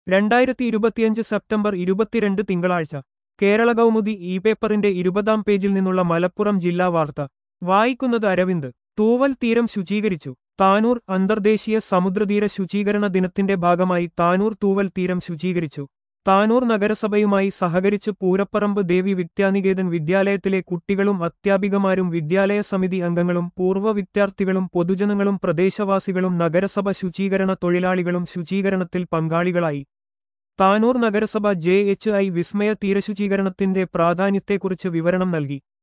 രണ്ടായിരത്തി ഇരുപത്തിയഞ്ച് സെപ്റ്റംബർ ഇരുപത്തിരണ്ട് തിങ്കളാഴ്ച കേരള കൗമുദി ഇ പേപ്പറിന്റെ ഇരുപതാം പേജിൽ നിന്നുള്ള മലപ്പുറം ജില്ലാ വാർത്ത വായിക്കുന്നത് അരവിന്ദ് തൂവൽ തീരം ശുചീകരിച്ചു താനൂർ അന്തർദേശീയ സമുദ്രതീര ശുചീകരണ ദിനത്തിന്റെ ഭാഗമായി താനൂർ തൂവൽ തീരം ശുചീകരിച്ചു താനൂർ നഗരസഭയുമായി സഹകരിച്ച് പൂരപ്പറമ്പ് ദേവി വിദ്യാനികേതൻ വിദ്യാലയത്തിലെ കുട്ടികളും അധ്യാപികമാരും വിദ്യാലയ സമിതി അംഗങ്ങളും പൂർവ്വ വിദ്യാർത്ഥികളും പൊതുജനങ്ങളും പ്രദേശവാസികളും നഗരസഭ ശുചീകരണ തൊഴിലാളികളും ശുചീകരണത്തിൽ പങ്കാളികളായി താനൂർ നഗരസഭ ജെ എച്ച് ഐ വിസ്മയ തീരശുചീകരണത്തിന്റെ പ്രാധാന്യത്തെക്കുറിച്ച് വിവരണം നൽകി